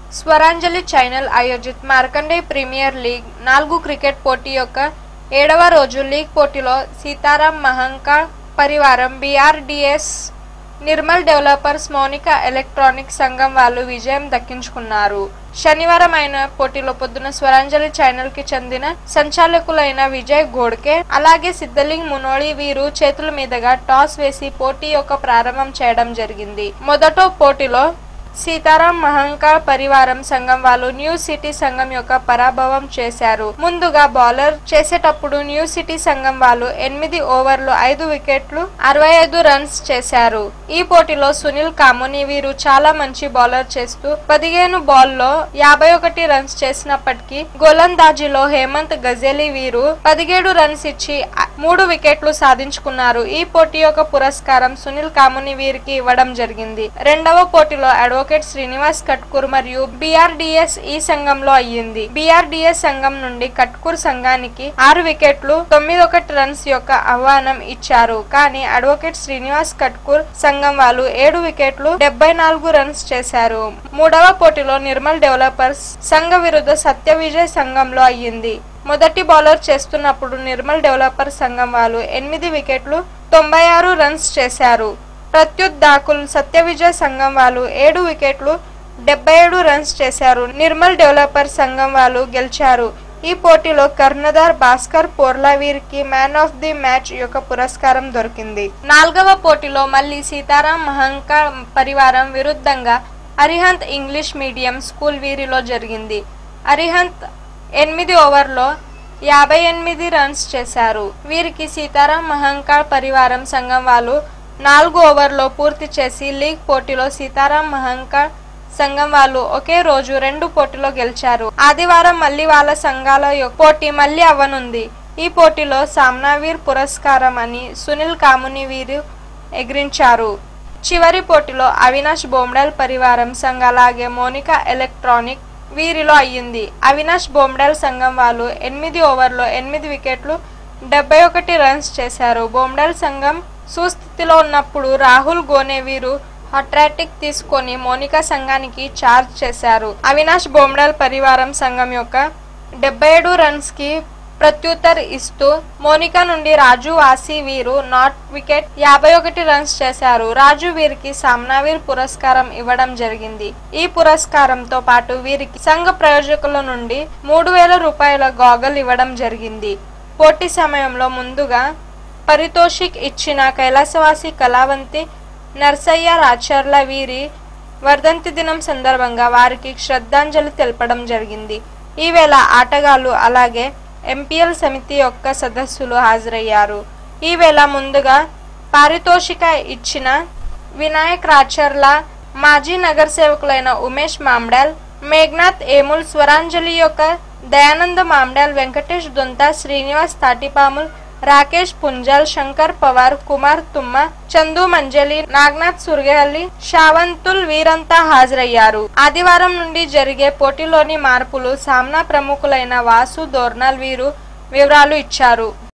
Swaranjali channel ఆయోజిత్ Markande premier league నాలుగు cricket పోటీ యొక్క ఏడవ రోజు లీగ్ పోటీలో సీతారాం మహంకా పరివారం BRDS Nirmal developers Mounika electronic సంఘం వాళ్ళు విజయం దక్కించుకున్నారు శనివారం అయిన పోటీలో పొద్దున స్వరాంజలి ఛానల్ కి చెందిన సంచాలకులైన విజయ్ గోడ్కే అలాగే సిద్ధలింగ్ మునోళి వీరు చేతుల మీదుగా టాస్ వేసి పోటీ యొక్క ప్రారంభం చేయడం జరిగింది మొదట పోటీలో సీతారాం మహంకా పరివారం సంఘం వాళ్ళు న్యూ సిటీ సంఘం యొక్క పరాభవం చేశారు ముందుగా బౌలర్ చేసేటప్పుడు న్యూ సిటీ సంఘం వాళ్ళు ఎనిమిది ఓవర్లు ఐదు వికెట్లు అరవై ఐదు రన్స్ చేశారు ఈ పోటీలో సునీల్ కాముని వీరు చాలా మంచి బౌలర్ చేస్తూ పదిహేను బాల్లో యాభై ఒకటి రన్స్ చేసినప్పటికీ గోలందాజీలో హేమంత్ గజేలి వీరు పదిహేడు రన్స్ ఇచ్చి ఆ- మూడు వికెట్లు సాధించుకున్నారు ఈ పోటీ యొక్క పురస్కారం సునీల్ కాముని వీరికి ఇవ్వడం జరిగింది రెండవ పోటీలో అడ్వకేట్ శ్రీనివాస్ కట్కూర్ మరియు బీఆర్డీఎస్ ఈ సంఘంలో అయ్యింది బీఆర్డీఎస్ సంఘం నుండి కట్కూర్ సంఘానికి ఆరు వికెట్లు తొమ్మిది ఒకటి రన్స్ యొక్క ఆహ్వానం ఇచ్చారు కానీ అడ్వకేట్ శ్రీనివాస్ కట్కూర్ సంఘం వాళ్ళు ఏడు వికెట్లు డెబ్బై నాలుగు రన్స్ చేశారు మూడవ పోటీలో నిర్మల్ డెవలపర్స్ సంఘ విరుద్ధ సత్య విజయ్ సంఘంలో అయ్యింది మొదటి బౌలర్ చేస్తున్నప్పుడు నిర్మల్ డెవలపర్ సంఘం వాళ్ళు ఎనిమిది వికెట్లు తొంభై ఆరు రన్స్ చేశారు ప్రత్యుత్ దాకుల్ సత్య విజయ్ సంఘం వాళ్ళు ఏడు వికెట్లు డెబ్బై ఏడు రన్స్ చేశారు నిర్మల్ డెవలపర్ సంఘం వాళ్ళు గెలిచారు ఈ పోటీలో కర్ణధార్ భాస్కర్ పోర్లా వీరికి మ్యాన్ ఆఫ్ ది మ్యాచ్ యొక్క పురస్కారం దొరికింది నాలుగవ పోటీలో మళ్ళీ సీతారాం మహంకా పరివారం విరుద్ధంగా అరిహంత్ ఇంగ్లీష్ మీడియం స్కూల్ వీరిలో జరిగింది అరిహంత్ ఎనిమిది ఓవర్లో యాభై ఎనిమిది రన్స్ చేశారు వీరికి సీతారాం మహంకాళ్ పరివారం సంఘం వాళ్ళు నాలుగు ఓవర్లో పూర్తి చేసి లీగ్ పోటీలో సీతారాం మహంకాళ్ సంఘం వాళ్ళు ఒకే రోజు రెండు పోటీలో గెలిచారు ఆదివారం మళ్ళీ వాళ్ళ సంఘాల యొక్క పోటీ మళ్ళీ అవ్వనుంది ఈ పోటీలో సామ్నావీర్ పురస్కారం అని సునీల్ కాముని వీరు ఎగిరించారు చివరి పోటీలో అవినాష్ బొమ్డల్ పరివారం సంఘ అలాగే మోనికా ఎలక్ట్రానిక్ వీరిలో అయ్యింది అవినాష్ బొమ్డల్ సంఘం వాళ్ళు ఎనిమిది ఓవర్లో ఎనిమిది వికెట్లు డెబ్బై ఒకటి రన్స్ చేశారు బొమ్డల్ సంఘం సుస్థితిలో ఉన్నప్పుడు రాహుల్ గోనే వీరు హట్రాటిక్ తీసుకొని మోనికా సంఘానికి చార్జ్ చేశారు అవినాష్ బొమ్డల్ పరివారం సంఘం యొక్క డెబ్బై ఏడు రన్స్ కి ప్రత్యుత్తర్ ఇస్తూ మోనికా నుండి రాజు వాసి వీరు నాట్ వికెట్ యాభై ఒకటి రన్స్ చేశారు రాజు వీరికి సామ్నావీర్ పురస్కారం ఇవ్వడం జరిగింది ఈ పురస్కారంతో పాటు వీరికి సంఘ ప్రయోజకుల నుండి మూడు వేల రూపాయల గాగల్ ఇవ్వడం జరిగింది పోటీ సమయంలో ముందుగా పరితోషిక్ ఇచ్చిన కైలాసవాసి కళావంతి నర్సయ్య రాచర్ల వీరి వర్ధంతి దినం సందర్భంగా వారికి శ్రద్ధాంజలి తెలపడం జరిగింది ఈవేళ ఆటగాళ్లు అలాగే ఎంపీఎల్ సమితి యొక్క సదస్సులు హాజరయ్యారు ఈవేళ ముందుగా పారితోషిక ఇచ్చిన వినాయక్ రాచర్ల మాజీ నగర సేవకులైన ఉమేష్ మామ్డాల్ మేఘ్నాథ్ ఏముల్ స్వరాంజలి యొక్క దయానంద మామ్డాల్ వెంకటేష్ దొంత శ్రీనివాస్ తాటిపాముల్ రాకేష్ పుంజాల్ శంకర్ పవార్ కుమార్ తుమ్మ చందు మంజలి నాగ్నాథ్ సుర్గేహల్లి షావంతుల్ వీరంతా హాజరయ్యారు ఆదివారం నుండి జరిగే పోటీలోని మార్పులు సామ్నా ప్రముఖులైన వాసు దోర్నాల్ వీరు వివరాలు ఇచ్చారు